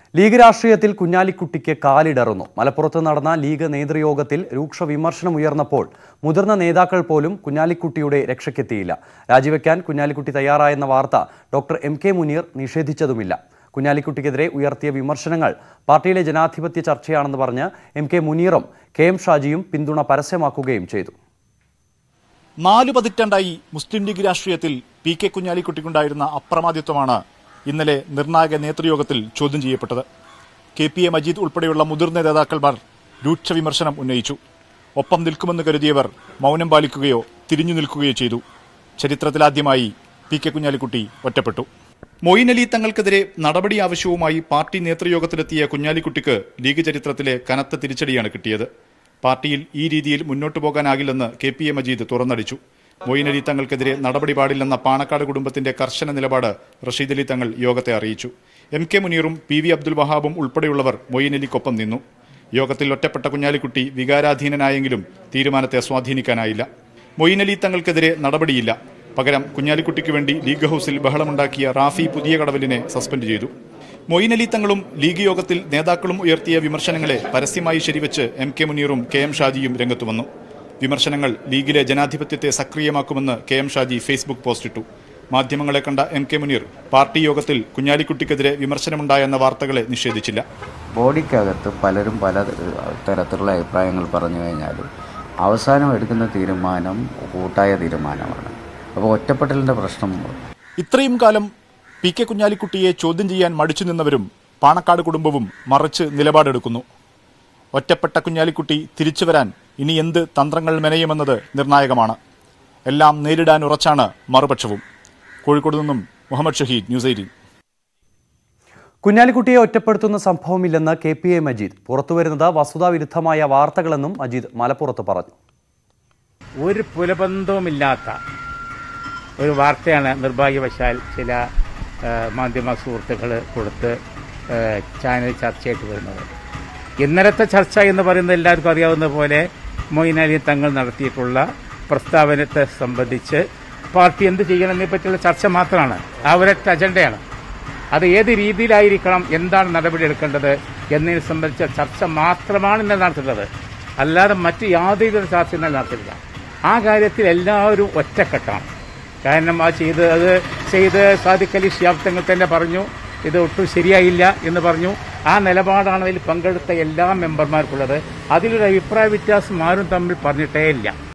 league രാഷ്ട്രീയത്തിൽ കുഞ്ഞാലിക്കുട്ടിക്ക് കാലിടറുന്നു മലപ്പുറത്ത് നടന്ന ലീഗ് നേതൃയോഗത്തിൽ രൂക്ഷ വിമർശനം ഉയർന്നപ്പോൾ മുതിർന്ന നേതാക്കൾ പോലും കുഞ്ഞാലിക്കുട്ടിയുടെ രക്ഷയ്ക്കെത്തിയില്ല രാജിവെക്കാൻ കുഞ്ഞാലിക്കുട്ടി തയ്യാറായെന്ന വാർത്ത ഡോക്ടർ എം കെ മുനീർ നിഷേധിച്ചതുമില്ല കുഞ്ഞാലിക്കുട്ടിക്കെതിരെ ഉയർത്തിയ വിമർശനങ്ങൾ പാർട്ടിയിലെ ജനാധിപത്യ ചർച്ചയാണെന്ന് പറഞ്ഞ് എം കെ മുനീറും കെ എം ഷാജിയും പിന്തുണ പരസ്യമാക്കുകയും ചെയ്തു നാല് പതിറ്റാണ്ടായി മുസ്ലിം ലീഗ് രാഷ്ട്രീയത്തിൽ പി കെ കുഞ്ഞാലിക്കുട്ടിക്കുണ്ടായിരുന്ന അപ്രമാദിത്വമാണ് ഇന്നലെ നിർണായക നേതൃയോഗത്തിൽ ചോദ്യം ചെയ്യപ്പെട്ടത് കെ പി എ മജീദ് ഉൾപ്പെടെയുള്ള മുതിർന്ന നേതാക്കന്മാർ രൂക്ഷ വിമർശനം ഉന്നയിച്ചു ഒപ്പം നിൽക്കുമെന്ന് കരുതിയവർ മൗനം പാലിക്കുകയോ തിരിഞ്ഞു നിൽക്കുകയോ ചെയ്തു ചരിത്രത്തിലാദ്യമായി പി കെ കുഞ്ഞാലിക്കുട്ടി ഒറ്റപ്പെട്ടു മൊയ്ൻ അലി തങ്ങൾക്കെതിരെ നടപടി ആവശ്യവുമായി പാർട്ടി നേതൃയോഗത്തിലെത്തിയ കുഞ്ഞാലിക്കുട്ടിക്ക് ലീഗ് ചരിത്രത്തിലെ കനത്ത തിരിച്ചടിയാണ് കിട്ടിയത് പാർട്ടിയിൽ ഈ രീതിയിൽ മുന്നോട്ടു പോകാനാകില്ലെന്ന് കെ പി എ മജീദ് തുറന്നടിച്ചു മൊയ്ൻ അലി തങ്ങൾക്കെതിരെ നടപടി പാടില്ലെന്ന പാണക്കാട് കുടുംബത്തിന്റെ കർശന നിലപാട് റഷീദ് അലി തങ്ങൾ യോഗത്തെ അറിയിച്ചു എം കെ മുനീറും പി വി അബ്ദുൽ വഹാബും ഉൾപ്പെടെയുള്ളവർ മൊയ്ൻ അലിക്കൊപ്പം നിന്നു യോഗത്തിൽ ഒറ്റപ്പെട്ട കുഞ്ഞാലിക്കുട്ടി വികാരാധീനനായെങ്കിലും തീരുമാനത്തെ സ്വാധീനിക്കാനായില്ല മൊയ്ൻ അലി തങ്ങൾക്കെതിരെ നടപടിയില്ല പകരം കുഞ്ഞാലിക്കുട്ടിക്ക് വേണ്ടി ലീഗ് ഹൌസിൽ ബഹളമുണ്ടാക്കിയ റാഫി പുതിയ കടവലിനെ സസ്പെൻഡ് ചെയ്തു മൊയ്ൻ അലി തങ്ങളും ലീഗ് യോഗത്തിൽ നേതാക്കളും ഉയർത്തിയ വിമർശനങ്ങളെ പരസ്യമായി ശരിവെച്ച് എം കെ മുനീറും കെ എം ഷാജിയും രംഗത്തു വന്നു വിമർശനങ്ങൾ ലീഗിലെ ജനാധിപത്യത്തെ സക്രിയമാക്കുമെന്ന് കെ എം ഷാജി ഫേസ്ബുക്ക് പോസ്റ്റിട്ടു മാധ്യമങ്ങളെ കണ്ട എം കെ മുനീർ പാർട്ടി യോഗത്തിൽ കുഞ്ഞാലിക്കുട്ടിക്കെതിരെ വിമർശനമുണ്ടായെന്ന വാർത്തകളെ നിഷേധിച്ചില്ല ബോഡിക്കകത്ത് പലരും പല തരത്തിലുള്ള അഭിപ്രായങ്ങൾ പറഞ്ഞു കഴിഞ്ഞാലും അവസാനം എടുക്കുന്ന തീരുമാനം കൂട്ടായ തീരുമാനമാണ് അപ്പോൾ ഒറ്റപ്പെടലിൻ്റെ പ്രശ്നം ഇത്രയും കാലം പി കെ കുഞ്ഞാലിക്കുട്ടിയെ ചോദ്യം ചെയ്യാൻ മടിച്ചു നിന്നവരും പാണക്കാട് കുടുംബവും മറിച്ച് നിലപാടെടുക്കുന്നു ഒറ്റപ്പെട്ട കുഞ്ഞാലിക്കുട്ടി തിരിച്ചു വരാൻ ഇനി എന്ത് തന്ത്രങ്ങൾ മെനയുമെന്നത് നിർണായകമാണ് എല്ലാം നേരിടാൻ ഉറച്ചാണ് മറുപക്ഷവും കോഴിക്കോട് നിന്നും മുഹമ്മദ് ഷഹീദ് ന്യൂസ് എയ്റ്റീൻ കുഞ്ഞാലിക്കുട്ടിയെ ഒറ്റപ്പെടുത്തുന്ന സംഭവമില്ലെന്ന് കെ പി എ മജീദ് പുറത്തുവരുന്നത് വസ്തുതാവിരുദ്ധമായ വാർത്തകളെന്നും മജീദ് മലപ്പുറത്ത് പറഞ്ഞു ഒരു പുലബന്ധവുമില്ലാത്ത ഒരു വാർത്തയാണ് നിർഭാഗ്യവശാൽ ചില ആ, മാധ്യമ സുഹൃത്തുക്കൾ കൊടുത്ത് ആ, ചാനൽ ചർച്ചയായിട്ട് വരുന്നത് ഇന്നലത്തെ ചർച്ച എന്ന് പറയുന്നത് എല്ലാവർക്കും അറിയാവുന്ന പോലെ മൊയ്ൻ അലി തങ്ങൾ നടത്തിയിട്ടുള്ള പ്രസ്താവനത്തെ സംബന്ധിച്ച് പാർട്ടി എന്ത് ചെയ്യണമെന്നതിനെ പറ്റിയുള്ള ചർച്ച മാത്രമാണ് ആ ഒരൊറ്റ അജണ്ടയാണ് അത് ഏത് രീതിയിലായിരിക്കണം എന്താണ് നടപടി എടുക്കേണ്ടത് എന്നതിനെ സംബന്ധിച്ച ചർച്ച മാത്രമാണ് ഇന്നലെ നടത്തുന്നത് അല്ലാതെ മറ്റ് യാതൊരു ചർച്ച ഇന്നലെ നടത്തില്ല ആ കാര്യത്തിൽ എല്ലാവരും ഒറ്റക്കെട്ടാണ് കാരണം ആ ചെയ്ത് അത് ചെയ്ത് സാദിഖ് അലി ഷിയാബ് തങ്ങൾ തന്നെ പറഞ്ഞു ഇത് ഒട്ടും ശരിയായില്ല എന്ന് പറഞ്ഞു ആ നിലപാടാണ് അതിൽ പങ്കെടുത്ത എല്ലാ മെമ്പർമാർക്കുള്ളത് അതിലൊരു അഭിപ്രായ വ്യത്യാസം ആരും തമ്മിൽ പറഞ്ഞിട്ടേ ഇല്ല